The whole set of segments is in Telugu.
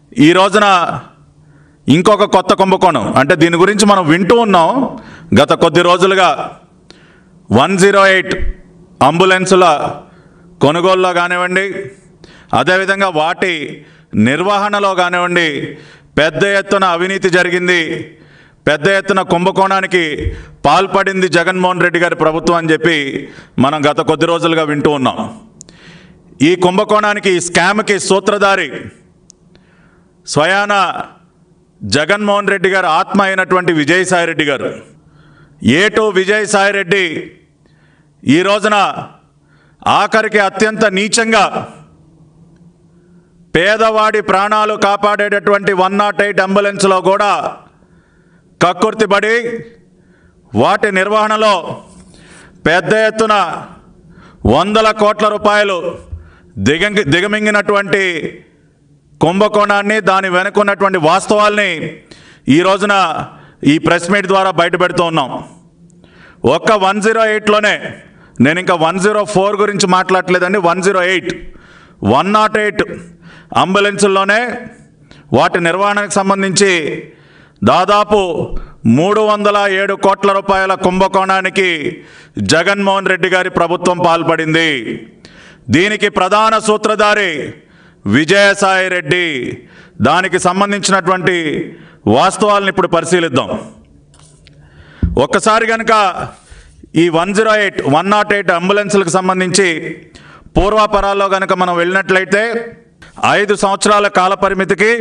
ఈ రోజున ఇంకొక కొత్త కుంభకోణం అంటే దీని గురించి మనం వింటూ ఉన్నాం గత కొద్ది రోజులుగా వన్ జీరో ఎయిట్ అంబులెన్సుల కొనుగోలులో కానివ్వండి అదేవిధంగా వాటి నిర్వహణలో కానివ్వండి పెద్ద ఎత్తున అవినీతి జరిగింది పెద్ద ఎత్తున కుంభకోణానికి పాల్పడింది జగన్మోహన్ రెడ్డి గారి ప్రభుత్వం అని చెప్పి మనం గత కొద్ది రోజులుగా వింటూ ఉన్నాం ఈ కుంభకోణానికి ఈ స్కామ్కి సూత్రధారి స్వయాన జగన్మోహన్ రెడ్డి గారు ఆత్మ అయినటువంటి విజయసాయి రెడ్డి గారు ఏటు విజయసాయి రెడ్డి ఈ రోజున ఆఖరికి అత్యంత నీచంగా పేదవాడి ప్రాణాలు కాపాడేటటువంటి వన్ నాట్ ఎయిట్ అంబులెన్స్లో కూడా కక్కుర్తిపడి వాటి నిర్వహణలో పెద్ద ఎత్తున వందల కోట్ల రూపాయలు దిగంగి దిగమింగినటువంటి కుంభకోణాన్ని దాని వెనుకున్నటువంటి వాస్తవాల్ని ఈ రోజున ఈ ప్రెస్ మీట్ ద్వారా బయటపెడుతూ ఉన్నాం ఒక్క వన్ జీరో ఎయిట్లోనే నేను ఇంకా వన్ జీరో ఫోర్ గురించి మాట్లాడలేదండి one zero eight one nought eight అంబులెన్సుల్లోనే వాటి నిర్వహణకు సంబంధించి దాదాపు మూడు వందల ఏడు కోట్ల రూపాయల కుంభకోణానికి జగన్మోహన్ రెడ్డి గారి ప్రభుత్వం పాల్పడింది దీనికి ప్రధాన సూత్రధారి విజయసాయి రెడ్డి దానికి సంబంధించినటువంటి వాస్తవాలను ఇప్పుడు పరిశీలిద్దాం ఒక్కసారి కనుక ఈ one zero eight one nought eight అంబులెన్స్లకు సంబంధించి పూర్వాపరాల్లో కనుక మనం వెళ్ళినట్లయితే ఐదు సంవత్సరాల కాల పరిమితికి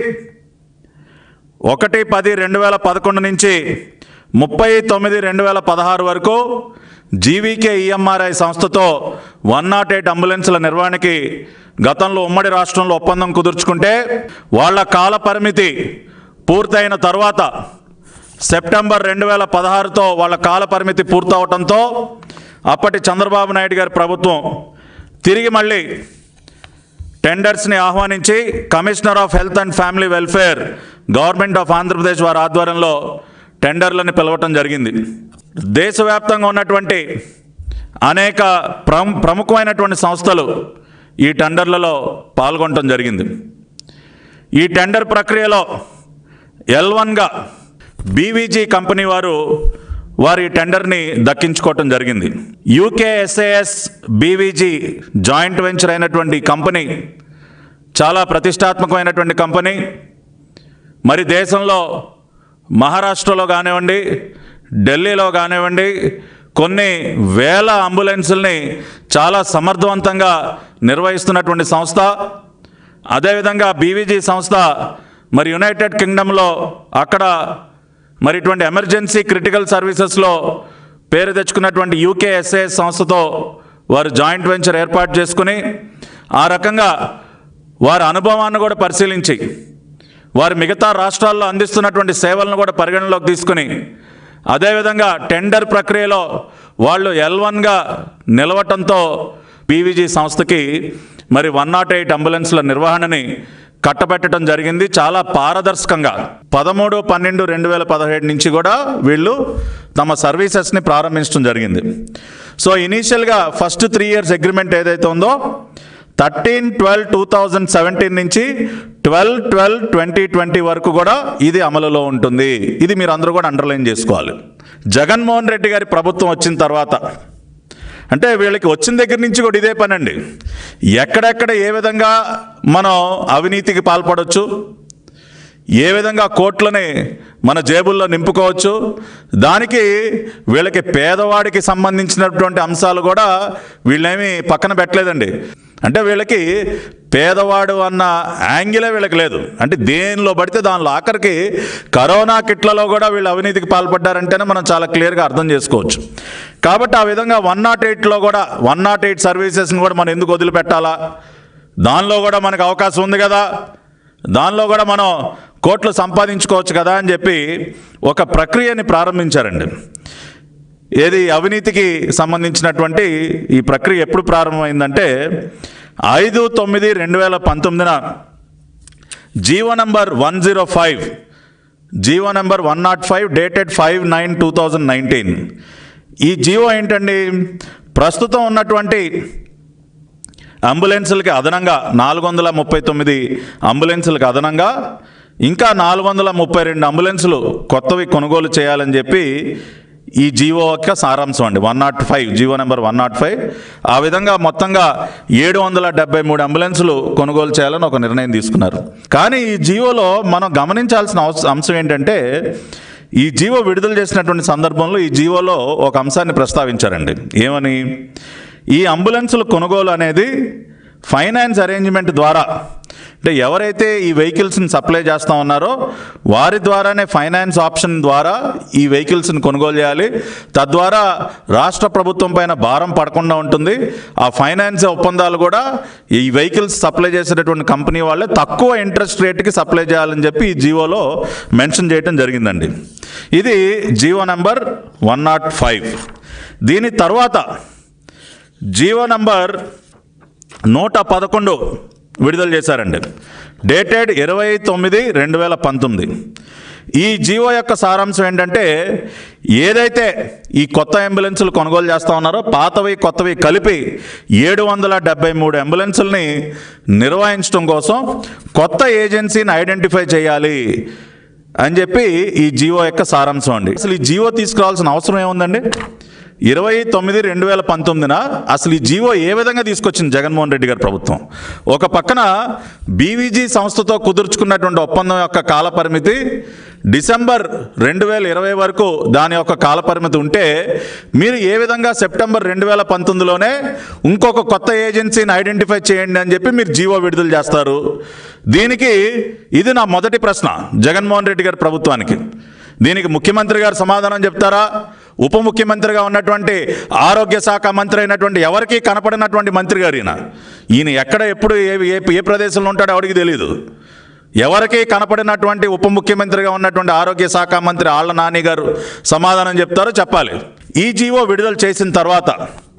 ఒకటి పది రెండు వేల పదకొండు నుంచి ముప్పై తొమ్మిది రెండు వేల పదహారు వరకు జీవీకే ఈఎంఆర్ఐ సంస్థతో వన్ నాట్ ఎయిట్ అంబులెన్స్ల నిర్వహణకి గతంలో ఉమ్మడి రాష్ట్రంలో ఒప్పందం కుదుర్చుకుంటే వాళ్ళ కాల పరిమితి పూర్తయిన తర్వాత సెప్టెంబర్ రెండు వేల పదహారుతో వాళ్ళ కాల పరిమితి పూర్తవటంతో అప్పటి చంద్రబాబు నాయుడు గారి ప్రభుత్వం తిరిగి మళ్ళీ టెండర్స్ని ఆహ్వానించి commissioner of health and family welfare government of Andhra Pradesh వారి ఆధ్వర్యంలో టెండర్లను పిలవటం జరిగింది దేశవ్యాప్తంగా ఉన్నటువంటి అనేక ప్రము ప్రముఖమైనటువంటి సంస్థలు ఈ టెండర్లలో పాల్గొనటం జరిగింది ఈ టెండర్ ప్రక్రియలో ఎల్ వన్గా బీవీజీ కంపెనీ వారు వారి టెండర్ని దక్కించుకోవటం జరిగింది యూకేఎస్ఏఎస్ బీవీజీ జాయింట్ వెంచర్ అయినటువంటి కంపెనీ చాలా ప్రతిష్టాత్మకమైనటువంటి కంపెనీ మరి దేశంలో మహారాష్ట్రలో కానివ్వండి ఢిల్లీలో కానివ్వండి కొన్ని వేల అంబులెన్సుల్ని చాలా సమర్థవంతంగా నిర్వహిస్తున్నటువంటి సంస్థ అదేవిధంగా బీవీజీ సంస్థ మరి యునైటెడ్ కింగ్డమ్లో అక్కడ మరి ఇటువంటి ఎమర్జెన్సీ క్రిటికల్ సర్వీసెస్లో పేరు తెచ్చుకున్నటువంటి యూకేఎస్ఏ సంస్థతో వారు జాయింట్ వెంచర్ ఏర్పాటు చేసుకుని ఆ రకంగా వారి అనుభవాన్ని కూడా పరిశీలించి వారి మిగతా రాష్ట్రాల్లో అందిస్తున్నటువంటి సేవలను కూడా పరిగణలోకి తీసుకుని అదేవిధంగా టెండర్ ప్రక్రియలో వాళ్ళు ఎల్ వన్గా నిలవటంతో పీవీజీ సంస్థకి మరి వన్ నాట్ ఎయిట్ అంబులెన్స్ల నిర్వహణని కట్టబెట్టడం జరిగింది చాలా పారదర్శకంగా పదమూడు పన్నెండు రెండు వేల పదహేడు నుంచి కూడా వీళ్ళు తమ సర్వీసెస్ని ప్రారంభించడం జరిగింది సో ఇనీషియల్గా ఫస్ట్ త్రీ ఇయర్స్ అగ్రిమెంట్ ఏదైతే ఉందో thirteen twelve two thousand seventeen నుంచి ట్వెల్వ్ ట్వెల్వ్ ట్వంటీ ట్వంటీ వరకు కూడా ఇది అమలులో ఉంటుంది ఇది మీరు అందరూ కూడా అండర్లైన్ చేసుకోవాలి జగన్మోహన్ రెడ్డి గారి ప్రభుత్వం వచ్చిన తర్వాత అంటే వీళ్ళకి వచ్చిన దగ్గర నుంచి కూడా ఇదే పని అండి ఎక్కడెక్కడ ఏ విధంగా మనం అవినీతికి పాల్పడవచ్చు ఏ విధంగా కోట్లని మన జేబుల్లో నింపుకోవచ్చు దానికి వీళ్ళకి పేదవాడికి సంబంధించినటువంటి అంశాలు కూడా వీళ్ళేమి పక్కన పెట్టలేదండి అంటే వీళ్ళకి పేదవాడు అన్న యాంగిలే వీళ్ళకి లేదు అంటే దేనిలో పడితే దానిలో ఆఖరికి కరోనా కిట్లలో కూడా వీళ్ళు అవినీతికి పాల్పడ్డారంటేనే మనం చాలా క్లియర్గా అర్థం చేసుకోవచ్చు కాబట్టి ఆ విధంగా వన్ నాట్ ఎయిట్లో కూడా వన్ నాట్ ఎయిట్ సర్వీసెస్ని కూడా మనం ఎందుకు వదిలిపెట్టాలా దానిలో కూడా మనకు అవకాశం ఉంది కదా దానిలో కూడా మనం కోట్లు సంపాదించుకోవచ్చు కదా అని చెప్పి ఒక ప్రక్రియని ప్రారంభించారండి ఏది అవినీతికి సంబంధించినటువంటి ఈ ప్రక్రియ ఎప్పుడు ప్రారంభమైందంటే ఐదు తొమ్మిది రెండు వేల పంతొమ్మిదిన GO number one zero five GO number one nought five dated five nine two thousand nineteen ఈ జీవో ఏంటండి ప్రస్తుతం ఉన్నటువంటి అంబులెన్సులకి అదనంగా నాలుగు వందల ముప్పై తొమ్మిది అంబులెన్సులకు అదనంగా ఇంకా నాలుగు వందల ముప్పై రెండు అంబులెన్సులు కొత్తవి కొనుగోలు చేయాలని చెప్పి ఈ జీవో యొక్క సారాంశం అండి one nought five GO number one nought five ఆ విధంగా మొత్తంగా ఏడు వందల డెబ్బై మూడు అంబులెన్సులు కొనుగోలు చేయాలని ఒక నిర్ణయం తీసుకున్నారు కానీ ఈ జీవోలో మనం గమనించాల్సిన అవస- అంశం ఏంటంటే ఈ జీవో విడుదల చేసినటువంటి సందర్భంలో ఈ జీవోలో ఒక అంశాన్ని ప్రస్తావించారండి ఏమని ఈ అంబులెన్సుల కొనుగోలు అనేది ఫైనాన్స్ అరేంజ్మెంట్ ద్వారా అంటే ఎవరైతే ఈ వెహికల్స్ని సప్లై చేస్తూ ఉన్నారో వారి ద్వారానే ఫైనాన్స్ ఆప్షన్ ద్వారా ఈ వెహికల్స్ని కొనుగోలు చేయాలి తద్వారా రాష్ట్ర ప్రభుత్వం పైన భారం పడకుండా ఉంటుంది ఆ ఫైనాన్స్ ఒప్పందాలు కూడా ఈ వెహికల్స్ సప్లై చేసేటటువంటి కంపెనీ వాళ్ళే తక్కువ ఇంట్రెస్ట్ రేట్కి సప్లై చేయాలని చెప్పి ఈ జీవోలో మెన్షన్ చేయడం జరిగిందండి ఇది GO number one nought five దీని తర్వాత జీవో నంబర్ నూట పదకొండు విడుదల చేశారండి డేటెడ్ ఇరవై తొమ్మిది రెండు వేల పంతొమ్మిది ఈ జీవో యొక్క సారాంశం ఏంటంటే ఏదైతే ఈ కొత్త అంబులెన్సులు కొనుగోలు చేస్తూ ఉన్నారో పాతవి కొత్తవి కలిపి ఏడు వందల డెబ్బై మూడు అంబులెన్సుల్ని నిర్వహించడం కోసం కొత్త ఏజెన్సీని ఐడెంటిఫై చేయాలి అని చెప్పి ఈ జీవో యొక్క సారాంశం అండి అసలు ఈ జీవో తీసుకురావాల్సిన అవసరం ఏముందండి ఇరవై తొమ్మిది రెండు వేల పంతొమ్మిదిన అసలు ఈ జీవో ఏ విధంగా తీసుకొచ్చింది జగన్మోహన్ రెడ్డి గారి ప్రభుత్వం ఒక పక్కన బీవీజీ సంస్థతో కుదుర్చుకున్నటువంటి ఒప్పందం యొక్క కాల పరిమితి డిసెంబర్ రెండు వేల ఇరవై వరకు దాని యొక్క కాల పరిమితి ఉంటే మీరు ఏ విధంగా సెప్టెంబర్ రెండు వేల పంతొమ్మిదిలోనే ఇంకొక కొత్త ఏజెన్సీని ఐడెంటిఫై చేయండి అని చెప్పి మీరు జీవో విడుదల చేస్తారు దీనికి ఇది నా మొదటి ప్రశ్న జగన్మోహన్ రెడ్డి గారి ప్రభుత్వానికి దీనికి ముఖ్యమంత్రి గారు సమాధానం చెప్తారా ఉప ముఖ్యమంత్రిగా ఉన్నటువంటి ఆరోగ్య శాఖ మంత్రి అయినటువంటి ఎవరికీ కనపడినటువంటి మంత్రి గారు ఈయన ఈయన ఎక్కడ ఎప్పుడు ఏ ఏ- ఏ ప్రదేశంలో ఉంటాడో ఎవరికి తెలియదు ఎవరికి కనపడినటువంటి ఉప ముఖ్యమంత్రిగా ఉన్నటువంటి ఆరోగ్య శాఖ మంత్రి ఆళ్ల నాని గారు సమాధానం చెప్తారో చెప్పాలి ఈ జీవో విడుదల చేసిన తర్వాత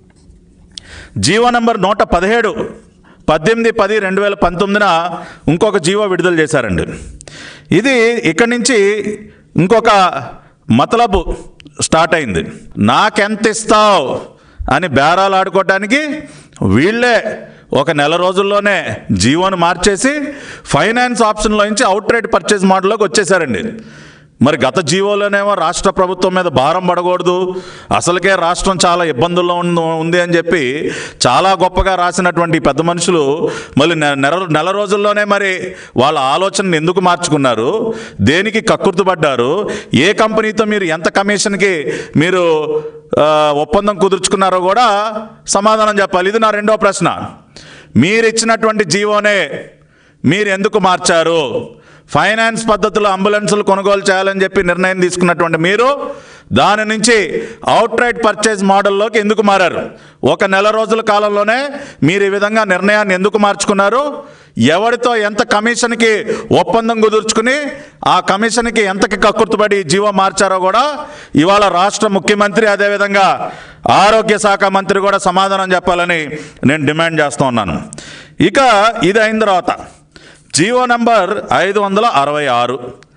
జీవో నంబర్ నూట పదిహేడు పద్దెనిమిది పది రెండు వేల పంతొమ్మిదిన ఇంకొక జీవో విడుదల చేశారండి ఇది ఇక్కడి నుంచి ఇంకొక మతలబు స్టార్ట్ అయింది నాకెంత ఇస్తావు అని బేరాలు ఆడుకోవటానికి వీళ్ళే ఒక నెల రోజుల్లోనే జీవోను మార్చేసి ఫైనాన్స్ ఆప్షన్లో నుంచి అవుట్ రేట్ పర్చేజ్ మోడల్లోకి వచ్చేసారండి మరి గత జీవోలోనేమో రాష్ట్ర ప్రభుత్వం మీద భారం పడకూడదు అసలుకే రాష్ట్రం చాలా ఇబ్బందుల్లో ఉంది ఉంది అని చెప్పి చాలా గొప్పగా రాసినటువంటి ఈ పెద్ద మనుషులు మళ్ళీ నె- నెల నెల రోజుల్లోనే మరి వాళ్ళ ఆలోచనని ఎందుకు మార్చుకున్నారు దేనికి కక్కుర్తుపడ్డారు ఏ కంపెనీతో మీరు ఎంత కమిషన్కి మీరు ఆ, ఒప్పందం కుదుర్చుకున్నారో కూడా సమాధానం చెప్పాలి ఇది నా రెండో ప్రశ్న మీరు ఇచ్చినటువంటి జీవోనే మీరు ఎందుకు మార్చారు ఫైనాన్స్ పద్ధతిలో అంబులెన్సులు కొనుగోలు చేయాలని చెప్పి నిర్ణయం తీసుకున్నటువంటి మీరు దాని నుంచి అవుట్ రైట్ పర్చేజ్ మోడల్లోకి ఎందుకు మారారు ఒక నెల రోజుల కాలంలోనే మీరు ఈ విధంగా నిర్ణయాన్ని ఎందుకు మార్చుకున్నారు ఎవరితో ఎంత కమిషన్కి ఒప్పందం కుదుర్చుకుని ఆ కమిషన్కి ఎంతకి కక్కుర్తుపడి జీవో మార్చారో కూడా ఇవాళ రాష్ట్ర ముఖ్యమంత్రి అదేవిధంగా ఆరోగ్య శాఖ మంత్రి కూడా సమాధానం చెప్పాలని నేను డిమాండ్ చేస్తూ ఉన్నాను ఇక ఇది అయిన తర్వాత జీవో నంబర్ ఐదు వందల అరవై ఆరు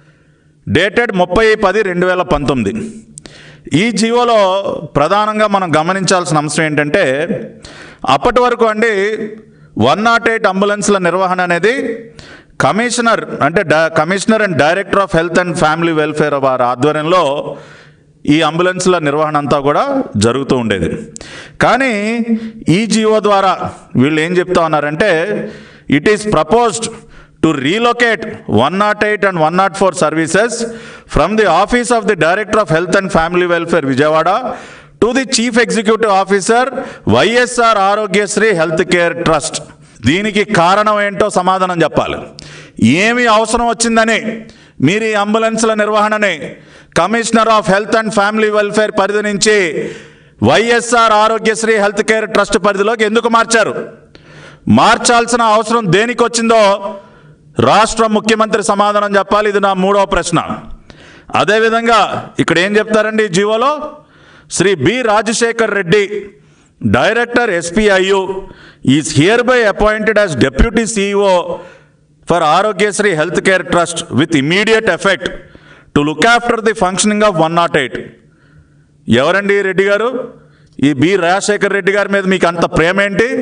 డేటెడ్ ముప్పై పది రెండు వేల పంతొమ్మిది ఈ జీవోలో ప్రధానంగా మనం గమనించాల్సిన అంశం ఏంటంటే అప్పటి వరకు అండి వన్ నాట్ ఎయిట్ అంబులెన్స్ల నిర్వహణ అనేది కమిషనర్ అంటే డ- commissioner and director of health and family welfare వారి ఆధ్వర్యంలో ఈ అంబులెన్స్ల నిర్వహణ అంతా కూడా జరుగుతూ ఉండేది కానీ ఈ జీవో ద్వారా వీళ్ళు ఏం చెప్తా ఉన్నారంటే it is proposed to relocate one nought eight and one nought four services from the office of the director of health and family welfare Vijayawada to the chief executive officer YSR Aarogyasri health care trust దీనికి కారణం ఏంటో సమాధానం చెప్పాలి ఏమి అవసరం వచ్చిందని మీరు ఈ అంబులెన్స్ల నిర్వహణని commissioner of health and family welfare పరిధి నుంచి YSR Aarogyasri health care trust పరిధిలోకి ఎందుకు మార్చారు మార్చాల్సిన అవసరం దేనికి వచ్చిందో రాష్ట్ర ముఖ్యమంత్రి సమాధానం చెప్పాలి ఇది నా మూడో ప్రశ్న అదేవిధంగా ఇక్కడ ఏం చెప్తారండి ఈ జీవోలో Shri B Rajasekhar Reddy director SPIU is hereby appointed as deputy CEO for Aarogyasri health care trust with immediate effect to look after the functioning of one nought eight ఎవరండి ఈ రెడ్డి గారు ఈ బి రాజశేఖర్ రెడ్డి గారి మీద మీకు అంత ప్రేమ ఏంటి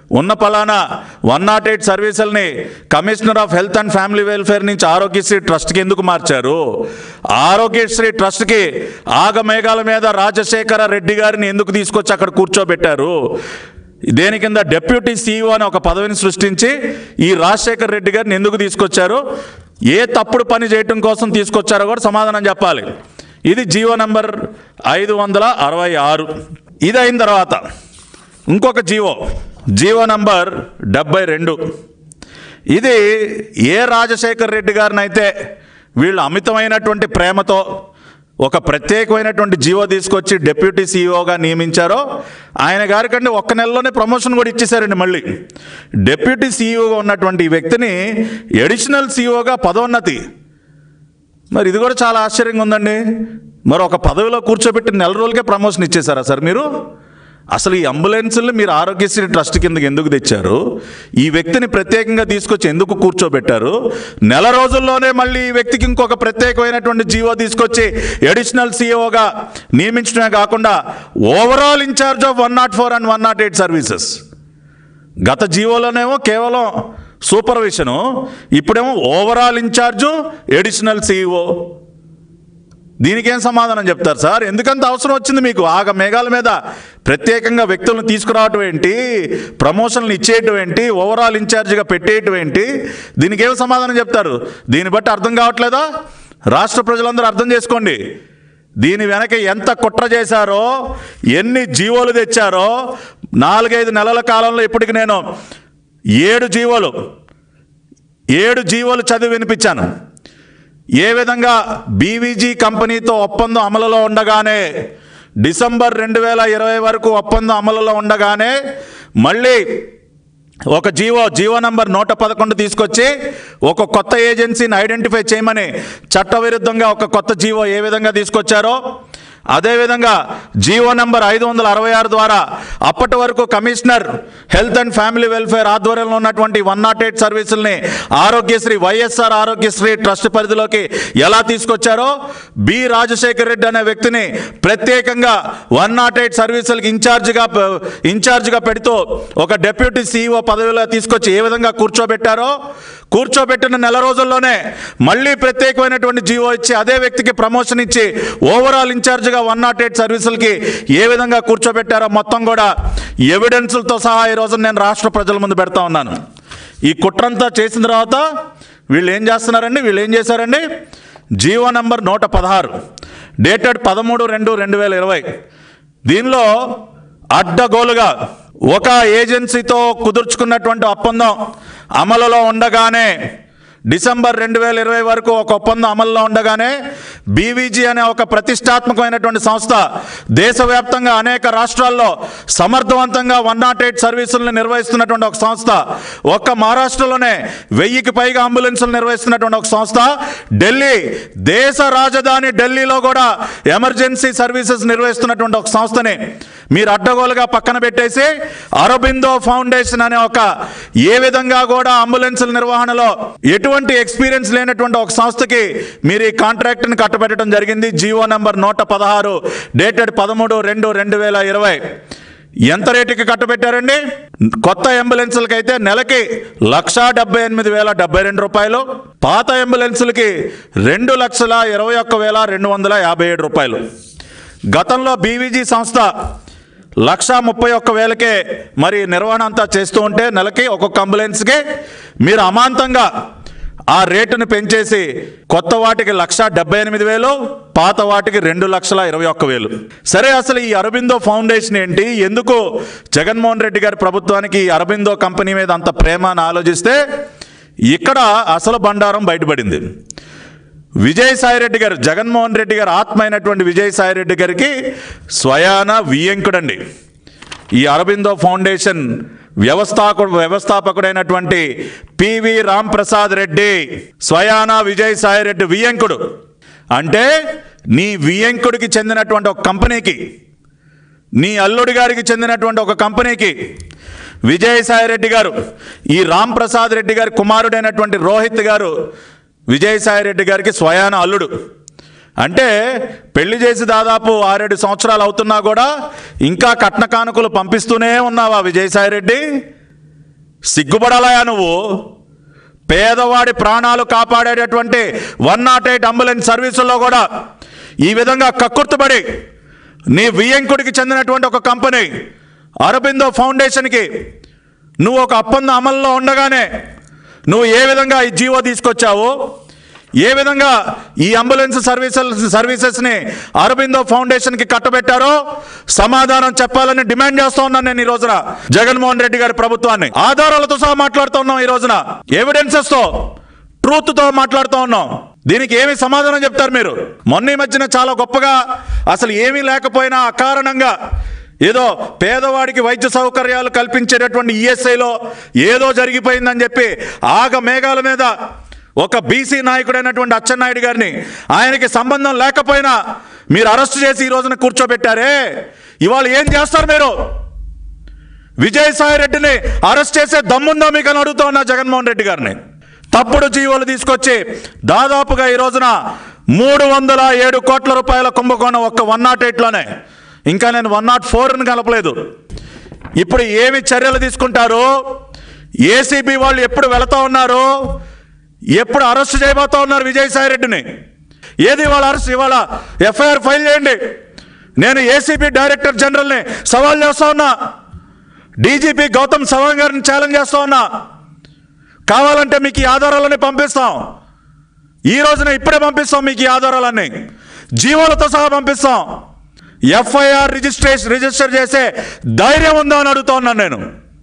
ఉన్న పలానా వన్ నాట్ ఎయిట్ సర్వీసుల్ని commissioner of health and family welfare నుంచి ఆరోగ్యశ్రీ ట్రస్ట్కి ఎందుకు మార్చారు ఆరోగ్యశ్రీ ట్రస్ట్కి ఆగమేఘాల మీద రాజశేఖర రెడ్డి గారిని ఎందుకు తీసుకొచ్చి అక్కడ కూర్చోబెట్టారు దేని కింద డెప్యూటీ సీఈఓ అని ఒక పదవిని సృష్టించి ఈ రాజశేఖర్ రెడ్డి గారిని ఎందుకు తీసుకొచ్చారు ఏ తప్పుడు పని చేయటం కోసం తీసుకొచ్చారో కూడా సమాధానం చెప్పాలి ఇది జీవో నంబర్ ఐదు వందల అరవై ఆరు ఇది అయిన తర్వాత ఇంకొక జీవో జీవో నంబర్ డెబ్బై రెండు ఇది ఏ రాజశేఖర్ రెడ్డి గారిని అయితే వీళ్ళు అమితమైనటువంటి ప్రేమతో ఒక ప్రత్యేకమైనటువంటి జీవో తీసుకొచ్చి డెప్యూటీ సీఈఓగా నియమించారో ఆయన గారి కంటే ఒక్క నెలలోనే ప్రమోషన్ కూడా ఇచ్చేశారండి మళ్ళీ డెప్యూటీ సీఈఓగా ఉన్నటువంటి ఈ వ్యక్తిని ఎడిషనల్ సీఈఓగా పదోన్నతి మరి ఇది కూడా చాలా ఆశ్చర్యంగా ఉందండి మరి ఒక పదవిలో కూర్చోబెట్టి నెల రోజులకే ప్రమోషన్ ఇచ్చేశారా సార్ మీరు అసలు ఈ అంబులెన్సుల్ని మీరు ఆరోగ్యశ్రీ ట్రస్ట్ కిందకి ఎందుకు తెచ్చారు ఈ వ్యక్తిని ప్రత్యేకంగా తీసుకొచ్చి ఎందుకు కూర్చోబెట్టారు నెల రోజుల్లోనే మళ్ళీ ఈ వ్యక్తికి ఇంకొక ప్రత్యేకమైనటువంటి జీవో తీసుకొచ్చి ఎడిషనల్ సీఈఓగా నియమించడమే కాకుండా overall incharge of one nought four and one nought eight services గత జీవోలోనేమో కేవలం సూపర్విషను ఇప్పుడేమో ఓవరాల్ ఇన్ఛార్జు ఎడిషనల్ సీఈఓ దీనికేం సమాధానం చెప్తారు సార్ ఎందుకంత అవసరం వచ్చింది మీకు ఆగ మేఘాల మీద ప్రత్యేకంగా వ్యక్తులను తీసుకురావటం ఏంటి ప్రమోషన్లు ఇచ్చేయటం ఏంటి ఓవరాల్ ఇన్ఛార్జిగా పెట్టేయటం ఏంటి దీనికి ఏం సమాధానం చెప్తారు దీన్ని బట్టి అర్థం కావట్లేదా రాష్ట్ర ప్రజలందరూ అర్థం చేసుకోండి దీని వెనక ఎంత కుట్ర చేశారో ఎన్ని జీవోలు తెచ్చారో నాలుగైదు నెలల కాలంలో ఇప్పటికి నేను ఏడు జీవోలు ఏడు జీవోలు చదివి వినిపించాను ఏ విధంగా బీవీజీ కంపెనీతో ఒప్పందం అమలులో ఉండగానే డిసెంబర్ రెండు వేల ఇరవై వరకు ఒప్పందం అమలులో ఉండగానే మళ్ళీ ఒక జీవో జీవో నంబర్ నూట పదకొండు తీసుకొచ్చి ఒక కొత్త ఏజెన్సీని ఐడెంటిఫై చేయమని చట్టవిరుద్ధంగా ఒక కొత్త జీవో ఏ విధంగా తీసుకొచ్చారో అదేవిధంగా జీవో నంబర్ ఐదు వందల అరవై ఆరు ద్వారా అప్పటి వరకు commissioner health and family welfare ఆధ్వర్యంలో ఉన్నటువంటి వన్ నాట్ ఎయిట్ సర్వీసుల్ని ఆరోగ్యశ్రీ వైఎస్ఆర్ ఆరోగ్యశ్రీ ట్రస్ట్ పరిధిలోకి ఎలా తీసుకొచ్చారో బి రాజశేఖర్ రెడ్డి అనే వ్యక్తిని ప్రత్యేకంగా వన్ నాట్ ఎయిట్ సర్వీసులకి ఇన్ఛార్జిగా ఇన్ఛార్జిగా పెడుతూ ఒక డెప్యూటీ సీఈఓ పదవిలో తీసుకొచ్చి ఏ విధంగా కూర్చోబెట్టారో కూర్చోబెట్టిన నెల రోజుల్లోనే మళ్ళీ ప్రత్యేకమైనటువంటి జీవో ఇచ్చి అదే వ్యక్తికి ప్రమోషన్ ఇచ్చి ఓవరాల్ ఇన్ఛార్జిగా వన్ నాట్ ఎయిట్ సర్వీసులకి ఏ విధంగా కూర్చోబెట్టారో మొత్తం కూడా ఎవిడెన్సులతో సహా ఈ రోజు నేను రాష్ట్ర ప్రజల ముందు పెడతా ఉన్నాను ఈ కుట్రంతా చేసిన తర్వాత వీళ్ళు ఏం చేస్తున్నారండి వీళ్ళు ఏం చేశారండి జీవో నంబర్ నూట పదహారు డేటెడ్ పదమూడు రెండు రెండు వేల ఇరవై దీనిలో అడ్డగోలుగా ఒక ఏజెన్సీతో కుదుర్చుకున్నటువంటి ఒప్పందం అమలులో ఉండగానే డిసెంబర్ రెండు వేల ఇరవై వరకు ఒక ఒప్పందం అమల్లో ఉండగానే బీవీజీ అనే ఒక ప్రతిష్టాత్మకమైనటువంటి సంస్థ దేశవ్యాప్తంగా అనేక రాష్ట్రాల్లో సమర్థవంతంగా వన్ నాట్ ఎయిట్ సర్వీసులను నిర్వహిస్తున్నటువంటి ఒక సంస్థ ఒక్క మహారాష్ట్రలోనే వెయ్యికి పైగా అంబులెన్సులు నిర్వహిస్తున్నటువంటి ఒక సంస్థ ఢిల్లీ దేశ రాజధాని ఢిల్లీలో కూడా ఎమర్జెన్సీ సర్వీసెస్ నిర్వహిస్తున్నటువంటి ఒక సంస్థని మీరు అడ్డగోలుగా పక్కన పెట్టేసి అరబిందో ఫౌండేషన్ అనే ఒక ఏ విధంగా కూడా అంబులెన్సుల నిర్వహణలో ఎటువంటి ఎక్స్పీరియన్స్ లేనటువంటి ఒక సంస్థకి మీరు ఈ కాంట్రాక్ట్ని కట్టబెట్టడం జరిగింది జీవో నంబర్ నూట పదహారు డేటెడ్ పదమూడు రెండు రెండు వేల ఇరవై ఎంత రేటుకి కట్టబెట్టారండి కొత్త అంబులెన్సులకి అయితే నెలకి లక్షా డెబ్బై ఎనిమిది వేల డెబ్బై రెండు రూపాయలు పాత అంబులెన్సులకి రెండు లక్షల ఇరవై ఒక్క వేల రెండు వందల యాభై ఏడు రూపాయలు గతంలో బీవీజీ సంస్థ లక్ష ముప్పై ఒక్క వేలకే మరి నిర్వహణ అంతా చేస్తూ ఉంటే నెలకి ఒక్కొక్క అంబులెన్స్కి మీరు అమాంతంగా ఆ రేటును పెంచేసి కొత్త వాటికి లక్ష డెబ్బై ఎనిమిది వేలు పాత వాటికి రెండు లక్షల ఇరవై ఒక్క వేలు సరే అసలు ఈ అరబిందో ఫౌండేషన్ ఏంటి ఎందుకు జగన్మోహన్ రెడ్డి గారి ప్రభుత్వానికి ఈ అరబిందో కంపెనీ మీద అంత ప్రేమ అని ఆలోచిస్తే ఇక్కడ అసలు బండారం బయటపడింది విజయసాయిరెడ్డి గారు జగన్మోహన్ రెడ్డి గారు ఆత్మ అయినటువంటి విజయసాయిరెడ్డి గారికి స్వయాన వియంకుడండి ఈ అరబిందో ఫౌండేషన్ వ్యవస్థాపకుడు వ్యవస్థాపకుడైనటువంటి పివి రామ్ ప్రసాద్ రెడ్డి స్వయాన విజయసాయిరెడ్డి వియంకుడు అంటే నీ వియంకుడికి చెందినటువంటి ఒక కంపెనీకి నీ అల్లుడి గారికి చెందినటువంటి ఒక కంపెనీకి విజయసాయిరెడ్డి గారు ఈ రామ్ ప్రసాద్ రెడ్డి గారి కుమారుడైనటువంటి రోహిత్ గారు విజయసాయిరెడ్డి గారికి స్వయాన అల్లుడు అంటే పెళ్లి చేసి దాదాపు ఆరేడు సంవత్సరాలు అవుతున్నా కూడా ఇంకా కట్న కానుకలు పంపిస్తూనే ఉన్నావా విజయసాయిరెడ్డి సిగ్గుపడాలయా నువ్వు పేదవాడి ప్రాణాలు కాపాడేటటువంటి వన్ నాట్ ఎయిట్ అంబులెన్స్ సర్వీసుల్లో కూడా ఈ విధంగా కక్కుర్తుపడి నీ వియ్యంకుడికి చెందినటువంటి ఒక కంపెనీ అరబిందో ఫౌండేషన్కి నువ్వు ఒక ఒప్పందం అమల్లో ఉండగానే నువ్వు ఏ విధంగా ఈ జీవో తీసుకొచ్చావు ఏ విధంగా ఈ అంబులెన్స్ సర్వీసెస్ సర్వీసెస్ని అరబిందో ఫౌండేషన్కి కట్టబెట్టారో సమాధానం చెప్పాలని డిమాండ్ చేస్తూ ఉన్నాను నేను ఈ రోజున జగన్మోహన్ రెడ్డి గారి ప్రభుత్వాన్ని ఆధారాలతో సహా మాట్లాడుతూ ఉన్నాం ఈ రోజున ఎవిడెన్సెస్తో ట్రూత్తో మాట్లాడుతూ ఉన్నాం దీనికి ఏమి సమాధానం చెప్తారు మీరు మొన్న ఈ మధ్యన చాలా గొప్పగా అసలు ఏమీ లేకపోయినా అకారణంగా ఏదో పేదవాడికి వైద్య సౌకర్యాలు కల్పించేటటువంటి ఈఎస్ఐలో ఏదో జరిగిపోయిందని చెప్పి ఆగ మేఘాల మీద ఒక బీసీ నాయకుడైనటువంటి అచ్చెన్నాయుడు గారిని ఆయనకి సంబంధం లేకపోయినా మీరు అరెస్ట్ చేసి ఈ రోజున కూర్చోబెట్టారే ఇవాళ ఏం చేస్తారు మీరు విజయసాయి రెడ్డిని అరెస్ట్ చేసే దమ్ముందో మీకు అని అడుగుతా ఉన్నా జగన్మోహన్ రెడ్డి గారిని తప్పుడు జీవోలు తీసుకొచ్చి దాదాపుగా ఈ రోజున మూడు వందల ఏడు కోట్ల రూపాయల కుంభకోణం ఒక్క వన్ నాట్ ఎయిట్లోనే ఇంకా నేను వన్ నాట్ ఫోర్ని కలపలేదు ఇప్పుడు ఏమి చర్యలు తీసుకుంటారు ఏసీబీ వాళ్ళు ఎప్పుడు వెళతా ఉన్నారు ఎప్పుడు అరెస్ట్ చేయబోతా ఉన్నారు విజయసాయి రెడ్డిని ఏది ఇవాళ అరెస్ట్ ఇవాళ ఎఫ్ఐఆర్ ఫైల్ చేయండి నేను ఏసీబీ డైరెక్టర్ జనరల్ని సవాల్ చేస్తా ఉన్నా డీజీపీ గౌతమ్ సవాంగ్ గారిని ఛాలెంజ్ చేస్తా ఉన్నా కావాలంటే మీకు ఈ ఆధారాలన్నీ పంపిస్తాం ఈ రోజున ఇప్పుడే పంపిస్తాం మీకు ఈ ఆధారాలన్నీ జీవోలతో సహా పంపిస్తాం ఎఫ్ఐఆర్ రిజిస్ట్రేషన్ రిజిస్టర్ చేసే ధైర్యం ఉందా అని అడుగుతా ఉన్నాను నేను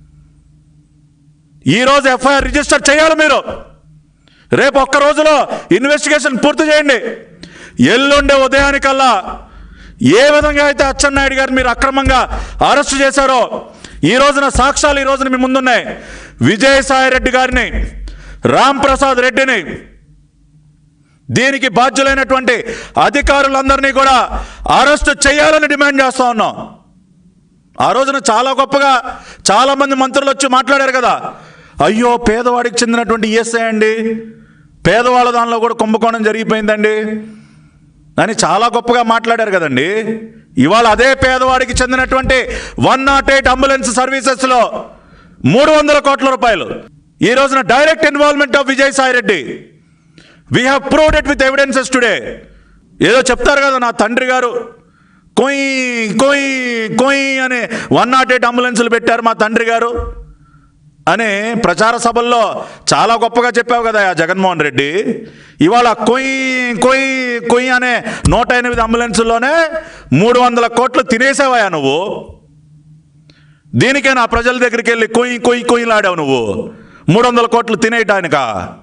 ఈరోజు ఎఫ్ఐఆర్ రిజిస్టర్ చేయాలి మీరు రేపు ఒక్క రోజులో ఇన్వెస్టిగేషన్ పూర్తి చేయండి ఎల్లుండే ఉదయానికల్లా ఏ విధంగా అయితే అచ్చెన్నాయుడు గారు మీరు అక్రమంగా అరెస్ట్ చేశారో ఈ రోజున సాక్ష్యాలు ఈ రోజున మీ ముందున్నాయి విజయసాయి రెడ్డి గారిని రామ్ ప్రసాద్ రెడ్డిని దీనికి బాధ్యులైనటువంటి అధికారులందరినీ కూడా అరెస్ట్ చేయాలని డిమాండ్ చేస్తా ఉన్నాం ఆ రోజున చాలా గొప్పగా చాలా మంది మంత్రులు వచ్చి మాట్లాడారు కదా అయ్యో పేదవాడికి చెందినటువంటి ఈఎస్ఐ అండి పేదవాళ్ళ దానిలో కూడా కుంభకోణం జరిగిపోయిందండి అని చాలా గొప్పగా మాట్లాడారు కదండి ఇవాళ అదే పేదవాడికి చెందినటువంటి వన్ నాట్ ఎయిట్ అంబులెన్స్ సర్వీసెస్లో మూడు వందల కోట్ల రూపాయలు ఈ రోజున direct involvement of Vijayasai Reddy we have proved it with evidences today ఏదో చెప్తారు కదా నా తండ్రి గారు కొయ్ కొయ్ కొయ్ అని వన్ నాట్ ఎయిట్ అంబులెన్సులు పెట్టారు మా తండ్రి గారు అని ప్రచార సభల్లో చాలా గొప్పగా చెప్పావు కదా ఆ జగన్మోహన్ రెడ్డి ఇవాళ కొయ్ కొయ్ కొయ్ అనే నూట ఎనిమిది అంబులెన్సుల్లోనే మూడు వందల కోట్లు తినేసావయా నువ్వు దీనికే నా ప్రజల దగ్గరికి వెళ్ళి కొయ్యి కొయ్యి కొయ్యిలాడావు నువ్వు మూడు వందల కోట్లు తినేయటానిక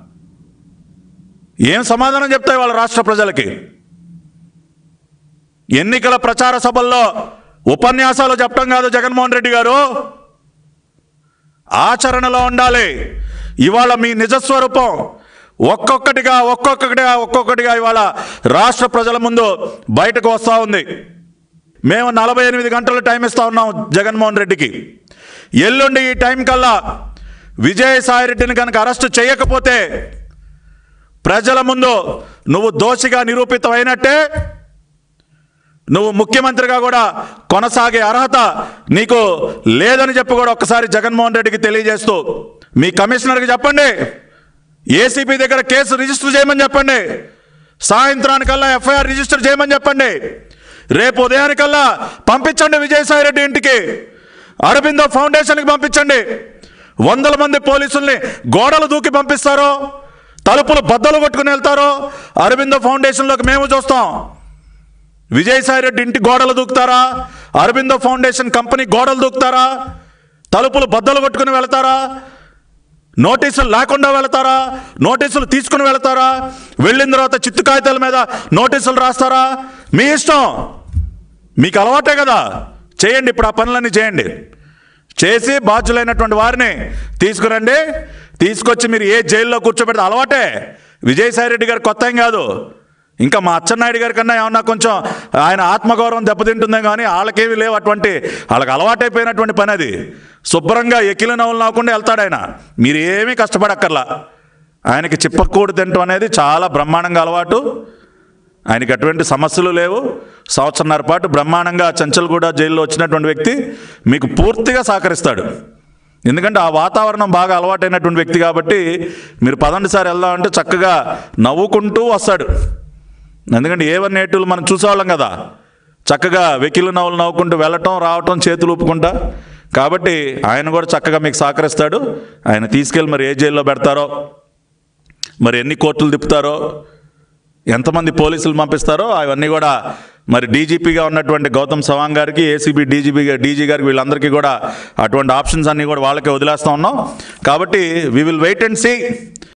ఏం సమాధానం చెప్తాయి వాళ్ళ రాష్ట్ర ప్రజలకి ఎన్నికల ప్రచార సభల్లో ఉపన్యాసాలు చెప్పడం కాదు జగన్మోహన్ రెడ్డి గారు ఆచరణలో ఉండాలి ఇవాళ మీ నిజస్వరూపం ఒక్కొక్కటిగా ఒక్కొక్కటిగా ఒక్కొక్కటిగా ఇవాళ రాష్ట్ర ప్రజల ముందు బయటకు వస్తూ ఉంది మేము నలభై ఎనిమిది గంటలు టైం ఇస్తా ఉన్నాం జగన్మోహన్ రెడ్డికి ఎల్లుండి ఈ టైం కల్లా విజయసాయి రెడ్డిని కనుక అరెస్ట్ చేయకపోతే ప్రజల ముందు నువ్వు దోషిగా నిరూపితమైనట్టే నువ్వు ముఖ్యమంత్రిగా కూడా కొనసాగే అర్హత నీకు లేదని చెప్పి కూడా ఒక్కసారి జగన్మోహన్ రెడ్డికి తెలియజేస్తూ మీ కమిషనర్కి చెప్పండి ఏసీపీ దగ్గర కేసు రిజిస్టర్ చేయమని చెప్పండి సాయంత్రానికల్లా ఎఫ్ఐఆర్ రిజిస్టర్ చేయమని చెప్పండి రేపు ఉదయానికల్లా పంపించండి విజయసాయి రెడ్డి ఇంటికి అరబిందో ఫౌండేషన్కి పంపించండి వందల మంది పోలీసుల్ని గోడలు దూకి పంపిస్తారో తలుపులు బద్దలు కొట్టుకుని వెళ్తారో అరబిందో ఫౌండేషన్లోకి మేము చూస్తాం విజయసాయి రెడ్డి ఇంటి గోడలు దూకుతారా అరబిందో ఫౌండేషన్ కంపెనీ గోడలు దూకుతారా తలుపులు బద్దలు కొట్టుకుని వెళ్తారా నోటీసులు లేకుండా వెళ్తారా నోటీసులు తీసుకుని వెళ్తారా వెళ్ళిన తర్వాత చిత్తు కాగితాల మీద నోటీసులు రాస్తారా మీ ఇష్టం మీకు అలవాటే కదా చేయండి ఇప్పుడు ఆ పనులన్నీ చేయండి చేసి బాధ్యులైనటువంటి వారిని తీసుకురండి తీసుకొచ్చి మీరు ఏ జైల్లో కూర్చోబెడితే అలవాటే విజయసాయి రెడ్డి గారు కొత్త ఏం కాదు ఇంకా మా అచ్చెన్నాయుడు గారి కన్నా ఏమన్నా కొంచెం ఆయన ఆత్మగౌరవం దెబ్బతింటుందే కానీ వాళ్ళకేమీ లేవు అటువంటి వాళ్ళకి అలవాటైపోయినటువంటి పని అది శుభ్రంగా ఎకిలి నవ్వులు నవ్వకుండా వెళ్తాడు ఆయన మీరు ఏమీ కష్టపడక్కర్లా ఆయనకి చిప్పకూడు తినటం అనేది చాలా బ్రహ్మాండంగా అలవాటు ఆయనకి అటువంటి సమస్యలు లేవు సంవత్సరంన్నర పాటు బ్రహ్మాండంగా చంచల్గూడ జైల్లో వచ్చినటువంటి వ్యక్తి మీకు పూర్తిగా సహకరిస్తాడు ఎందుకంటే ఆ వాతావరణం బాగా అలవాటైనటువంటి వ్యక్తి కాబట్టి మీరు పదండి సార్ వెళ్దాం అంటే చక్కగా నవ్వుకుంటూ వస్తాడు ఎందుకంటే ఏ వన్ ఏటులు మనం చూసేవాళ్ళం కదా చక్కగా వెకిలు నవ్వులు నవ్వుకుంటూ వెళ్ళటం రావటం చేతులు ఊపుకుంటా కాబట్టి ఆయన కూడా చక్కగా మీకు సహకరిస్తాడు ఆయన తీసుకెళ్ళి మరి ఏ జైల్లో పెడతారో మరి ఎన్ని కోర్టులు తిప్పుతారో ఎంతమంది పోలీసులు పంపిస్తారో అవన్నీ కూడా మరి డీజీపీగా ఉన్నటువంటి గౌతమ్ సవాంగ్ గారికి ఏసీబీ డీజీపీ డీజీ గారికి వీళ్ళందరికీ కూడా అటువంటి ఆప్షన్స్ అన్నీ కూడా వాళ్ళకే వదిలేస్తా ఉన్నాం కాబట్టి we will wait and see